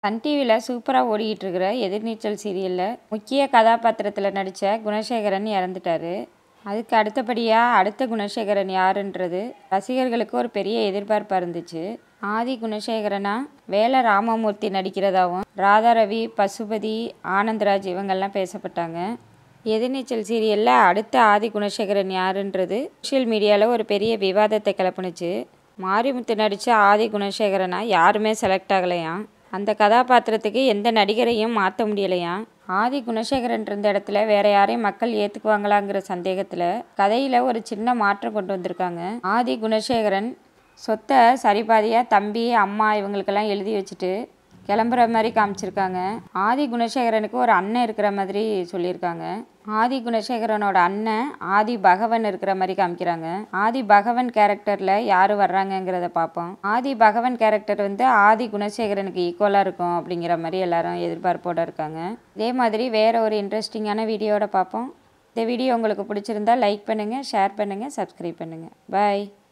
Sun டிவியில் சூப்பராக ஓடிக்கிட்டு இருக்கிற எதிர்நீச்சல் சீரியலில் முக்கிய கதாபாத்திரத்தில் நடித்த குணசேகரன் இறந்துட்டாரு அதுக்கு அடுத்தபடியாக அடுத்த குணசேகரன் யாருன்றது ரசிகர்களுக்கு ஒரு பெரிய எதிர்பார்ப்பாக இருந்துச்சு ஆதி குணசேகரனா வேல ராமமூர்த்தி நடிக்கிறதாவும் ராதாரவி பசுபதி ஆனந்தராஜ் இவங்கெல்லாம் பேசப்பட்டாங்க எதிர்நீச்சல் சீரியலில் அடுத்த ஆதி குணசேகரன் யாருன்றது சோஷியல் மீடியாவில் ஒரு பெரிய விவாதத்தை கிளப்புனுச்சு மாரிமுத்து நடித்த ஆதி குணசேகரனா யாருமே செலக்ட் ஆகலையாம் அந்த கதாபாத்திரத்துக்கு எந்த நடிகரையும் மாற்ற முடியலையாம் ஆதி குணசேகரன் இருந்த இடத்துல வேற யாரையும் மக்கள் ஏற்றுக்குவாங்களாங்கிற சந்தேகத்தில் கதையில் ஒரு சின்ன மாற்றம் கொண்டு வந்திருக்காங்க ஆதி குணசேகரன் சொத்தை சரிபாதியாக தம்பி அம்மா இவங்களுக்கெல்லாம் எழுதி வச்சுட்டு கிளம்புற மாதிரி காமிச்சிருக்காங்க ஆதி குணசேகரனுக்கு ஒரு அண்ணன் இருக்கிற மாதிரி சொல்லியிருக்காங்க ஆதி குணசேகரனோட அண்ணன் ஆதி பகவன் இருக்கிற மாதிரி காமிக்கிறாங்க ஆதி பகவன் கேரக்டரில் யார் வர்றாங்கங்கிறத பார்ப்போம் ஆதி பகவன் கேரக்டர் வந்து ஆதி குணசேகரனுக்கு ஈக்குவலாக இருக்கும் அப்படிங்கிற மாதிரி எல்லாரும் எதிர்பார்ப்போடு இருக்காங்க இதே மாதிரி வேறு ஒரு இன்ட்ரெஸ்டிங்கான வீடியோட பார்ப்போம் இந்த வீடியோ உங்களுக்கு பிடிச்சிருந்தா லைக் பண்ணுங்கள் ஷேர் பண்ணுங்கள் சப்ஸ்கிரைப் பண்ணுங்கள் பாய்